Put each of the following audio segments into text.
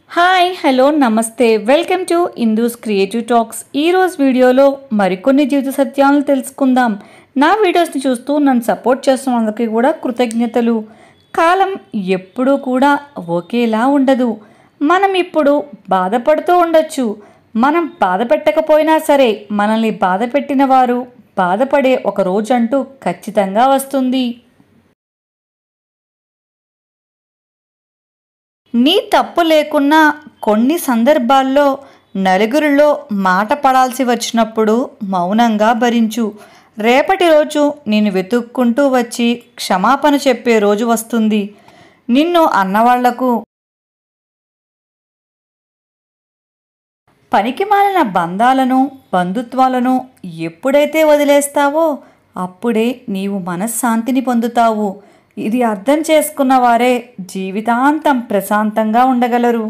hi hello నమస్తే welcome to Indu's creative talks ఈరోజు వీడియోలో మరికొన్ని జీవిత సత్యాలను తెలుసుకుందాం నా వీడియోస్ని చూస్తూ నన్ను సపోర్ట్ చేస్తున్న అందరికీ కూడా కృతజ్ఞతలు కాలం ఎప్పుడూ కూడా ఒకేలా ఉండదు మనం ఇప్పుడు బాధపడుతూ ఉండొచ్చు మనం బాధ పెట్టకపోయినా సరే మనల్ని బాధ పెట్టిన వారు బాధపడే ఒక రోజంటూ ఖచ్చితంగా వస్తుంది నీ తప్పు లేకున్నా కొన్ని సందర్భాల్లో నలుగురిలో మాట పడాల్సి వచ్చినప్పుడు మౌనంగా భరించు రేపటి రోజు నేను వెతుక్కుంటూ వచ్చి క్షమాపణ చెప్పే రోజు వస్తుంది నిన్ను అన్నవాళ్లకు పనికిమాలిన బంధాలను బంధుత్వాలను ఎప్పుడైతే వదిలేస్తావో అప్పుడే నీవు మనశ్శాంతిని పొందుతావు ఇది అర్థం చేసుకున్న వారే జీవితాంతం ప్రశాంతంగా ఉండగలరు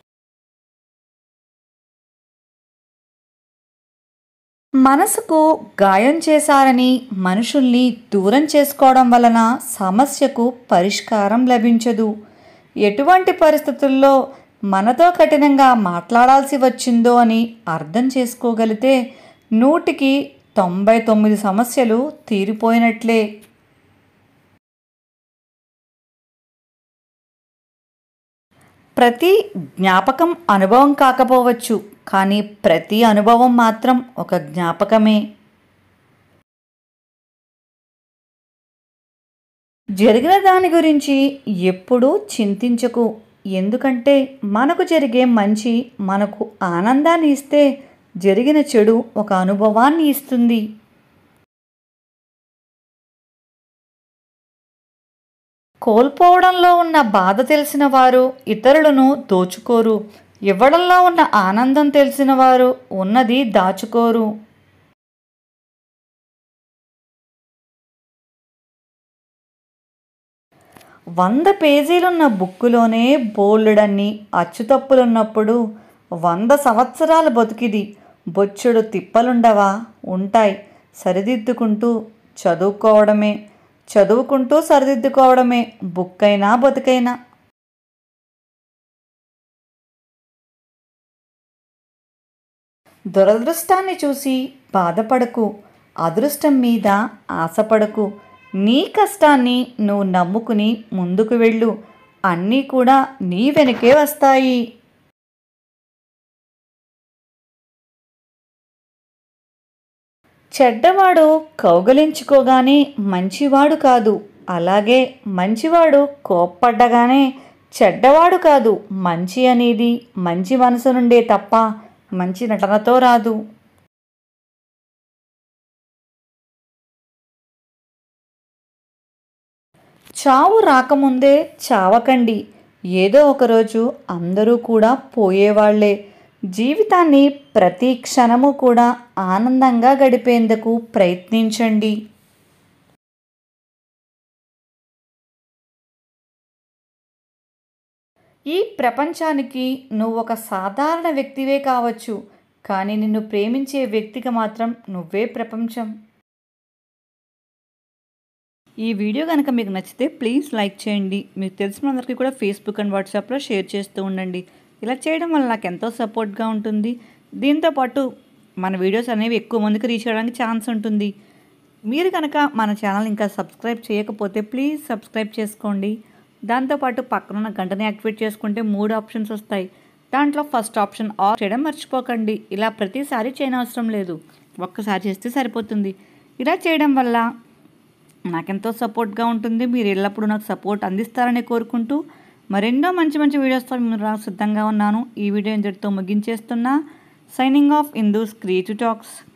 మనసుకు గాయం చేశారని మనుషుల్ని దూరం చేసుకోవడం వలన సమస్యకు పరిష్కారం లభించదు ఎటువంటి పరిస్థితుల్లో మనతో కఠినంగా మాట్లాడాల్సి వచ్చిందో అని అర్థం చేసుకోగలిగితే నూటికి తొంభై తొమ్మిది సమస్యలు తీరిపోయినట్లే ప్రతి జ్ఞాపకం అనుభవం కాకపోవచ్చు కానీ ప్రతి అనుభవం మాత్రం ఒక జ్ఞాపకమే జరిగిన దాని గురించి ఎప్పుడూ చింతించకు ఎందుకంటే మనకు జరిగే మంచి మనకు ఆనందాన్ని ఇస్తే జరిగిన చెడు ఒక అనుభవాన్ని ఇస్తుంది కోల్పోవడంలో ఉన్న బాధ తెలిసిన వారు ఇతరులను దోచుకోరు ఇవ్వడంలో ఉన్న ఆనందం తెలిసిన వారు ఉన్నది దాచుకోరు వంద పేజీలున్న బుక్కులోనే బోల్డన్ని అచ్చుతప్పులున్నప్పుడు వంద సంవత్సరాల బతుకిది బొచ్చుడు తిప్పలుండవా ఉంటాయి సరిదిద్దుకుంటూ చదువుకోవడమే చదువుకుంటూ సరిదిద్దుకోవడమే బుక్కైనా బతుకైనా దురదృష్టాన్ని చూసి బాధపడకు అదృష్టం మీద ఆశపడకు నీ కష్టాన్ని నువ్వు నమ్ముకుని ముందుకు వెళ్ళు అన్నీ కూడా నీ వెనకే వస్తాయి చెడ్డవాడు కౌగలించుకోగానే మంచివాడు కాదు అలాగే మంచివాడు కోప్పడ్డగానే చెడ్డవాడు కాదు మంచి అనేది మంచి మనసు నుండే తప్ప మంచి నటనతో రాదు చావు రాకముందే చావకండి ఏదో ఒకరోజు అందరూ కూడా పోయేవాళ్లే జీవితాన్ని ప్రతి క్షణము కూడా ఆనందంగా గడిపేందుకు ప్రయత్నించండి ఈ ప్రపంచానికి నువ్వు ఒక సాధారణ వ్యక్తివే కావచ్చు కానీ నిన్ను ప్రేమించే వ్యక్తికి మాత్రం నువ్వే ప్రపంచం ఈ వీడియో కనుక మీకు నచ్చితే ప్లీజ్ లైక్ చేయండి మీకు తెలిసిన అందరికీ కూడా ఫేస్బుక్ అండ్ వాట్సాప్లో షేర్ చేస్తూ ఉండండి ఇలా చేయడం వల్ల నాకు ఎంతో సపోర్ట్గా ఉంటుంది దీంతోపాటు మన వీడియోస్ అనేవి ఎక్కువ మందికి రీచ్ అవ్వడానికి ఛాన్స్ ఉంటుంది మీరు కనుక మన ఛానల్ ఇంకా సబ్స్క్రైబ్ చేయకపోతే ప్లీజ్ సబ్స్క్రైబ్ చేసుకోండి దాంతోపాటు పక్కన గంటని యాక్టివేట్ చేసుకుంటే మూడు ఆప్షన్స్ వస్తాయి దాంట్లో ఫస్ట్ ఆప్షన్ ఆఫ్ చేయడం మర్చిపోకండి ఇలా ప్రతిసారి చేయనవసరం లేదు ఒక్కసారి చేస్తే సరిపోతుంది ఇలా చేయడం వల్ల నాకెంతో సపోర్ట్గా ఉంటుంది మీరు ఎల్లప్పుడూ నాకు సపోర్ట్ అందిస్తారని కోరుకుంటూ మరెన్నో మంచి మంచి వీడియోస్తో మీరు రా సిద్ధంగా ఉన్నాను ఈ వీడియో ఇంతటితో ముగించేస్తున్నా signing off Indu's creative talks